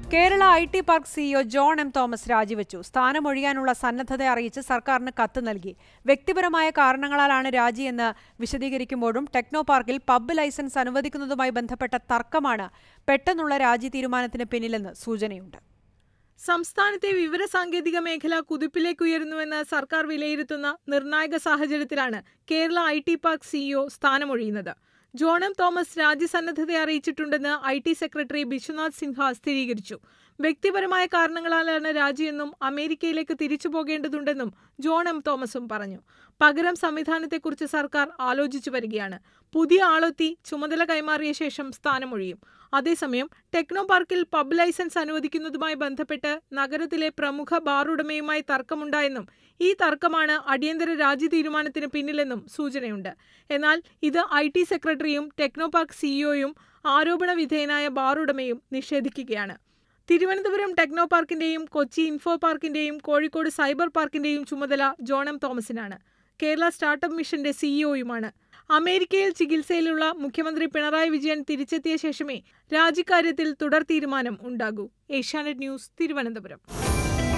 Kerala I T park CEO John M Thomas രാജിവെച്ചു സ്ഥാനമൊഴിയാനുള്ള സന്നദ്ധത അറിയിച്ച് സർക്കാരിന് കത്ത് നൽകി വ്യക്തിപരമായ കാരണങ്ങളാലാണ് രാജിയെന്ന് വിശദീകരിക്കുമ്പോഴും ടെക്നോ പാർക്കിൽ പബ് ലൈസൻസ് അനുവദിക്കുന്നതുമായി ബന്ധപ്പെട്ട തർക്കമാണ് പെട്ടെന്നുള്ള രാജി തീരുമാനത്തിന് പിന്നിലെന്ന് സൂചനയുണ്ട് സംസ്ഥാനത്തെ വിവരസാങ്കേതിക മേഖല കുതിപ്പിലേക്ക് ഉയരുന്നുവെന്ന് സർക്കാർ വിലയിരുത്തുന്ന നിർണായക സാഹചര്യത്തിലാണ് Kerala I T park CEO സ്ഥാനമൊഴിയുന്നത് ജോൺ എം തോമസ് രാജ്യസന്നദ്ധത അറിയിച്ചിട്ടുണ്ടെന്ന് I T secretary Biswanath Sinha സ്ഥിരീകരിച്ചു വ്യക്തിപരമായ കാരണങ്ങളാലാണ് രാജിയെന്നും അമേരിക്കയിലേക്ക് തിരിച്ചു പോകേണ്ടതുണ്ടെന്നും ജോൺ എം തോമസും പറഞ്ഞു പകരം സംവിധാനത്തെക്കുറിച്ച് സർക്കാർ ആലോചിച്ചു വരികയാണ് പുതിയ ആളെത്തി ചുമതല കൈമാറിയ ശേഷം സ്ഥാനമൊഴിയും അതേസമയം ടെക്നോ പാർക്കിൽ പബ് ലൈസൻസ് അനുവദിക്കുന്നതുമായി ബന്ധപ്പെട്ട് നഗരത്തിലെ പ്രമുഖ ബാർ ഉടമയുമായി തർക്കമുണ്ടായെന്നും ഈ തർക്കമാണ് അടിയന്തര രാജി തീരുമാനത്തിന് പിന്നിലെന്നും സൂചനയുണ്ട് എന്നാൽ ഇത് ഐ ടി സെക്രട്ടറിയും ടെക്നോ പാർക്ക് സിഇഒയും ആരോപണ വിധേയനായ ബാർ ഉടമയും നിഷേധിക്കുകയാണ് തിരുവനന്തപുരം ടെക്നോ പാർക്കിന്റെയും കൊച്ചി ഇൻഫോ പാർക്കിന്റെയും കോഴിക്കോട് സൈബർ പാർക്കിന്റെയും ചുമതല ജോൺ എം തോമസിനാണ് കേരള സ്റ്റാർട്ടപ്പ് മിഷന്റെ സിഇഒയുമാണ് അമേരിക്കയിൽ ചികിത്സയിലുള്ള മുഖ്യമന്ത്രി പിണറായി വിജയൻ തിരിച്ചെത്തിയ ശേഷമേ രാജിക്കാര്യത്തിൽ തുടർ തീരുമാനം ഉണ്ടാകൂ ഏഷ്യാനെറ്റ് ന്യൂസ് തിരുവനന്തപുരം